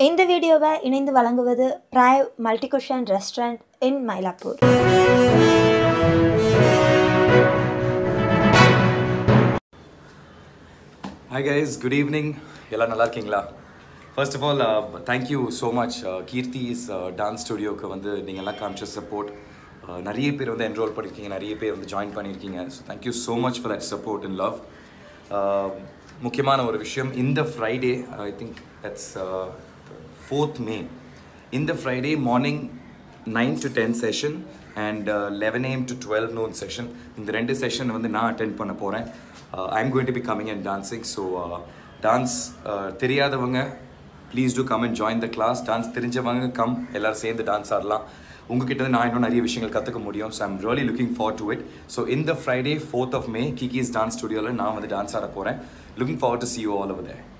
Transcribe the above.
இந்த வீடியோவை இணைந்து வழங்குவது பிராய் multicuisine restaurant in Mylapore hi guys good evening எல்லாம் நல்லா இருக்கீங்களா first of all thank you so much Keerthi's dance ஸ்டுடியோக்கு வந்து நீங்கள் எல்லாம் காமிச்ச சப்போர்ட் நிறைய பேர் வந்து என்ரோல் பண்ணியிருக்கீங்க நிறைய பேர் வந்து ஜாயின் பண்ணியிருக்கீங்க so thank you so much for that support in love முக்கியமான ஒரு விஷயம் இந்த Friday I think that's fourth May இந்த Friday morning nine to ten session and eleven AM to twelve noon session இந்த ரெண்டு செஷன் வந்து நான் அட்டென்ட் பண்ண போகிறேன் I am going to be coming and dancing so dance தெரியாதவங்க please do come and join the class dance தெரிஞ்சவங்க come எல்லோரும் சேர்ந்து டான்ஸ் ஆடலாம் உங்ககிட்ட நான் இன்னும் நிறைய விஷயங்கள் கற்றுக்க முடியும் so I'm really looking for to it so இந்த ஃப்ரைடே ஃபோர்த் ஆஃப் மே கிகிஸ் டான்ஸ் ஸ்டுடியோவில் நான் வந்து டான்ஸ் ஆட போகிறேன் looking forward to see you all over there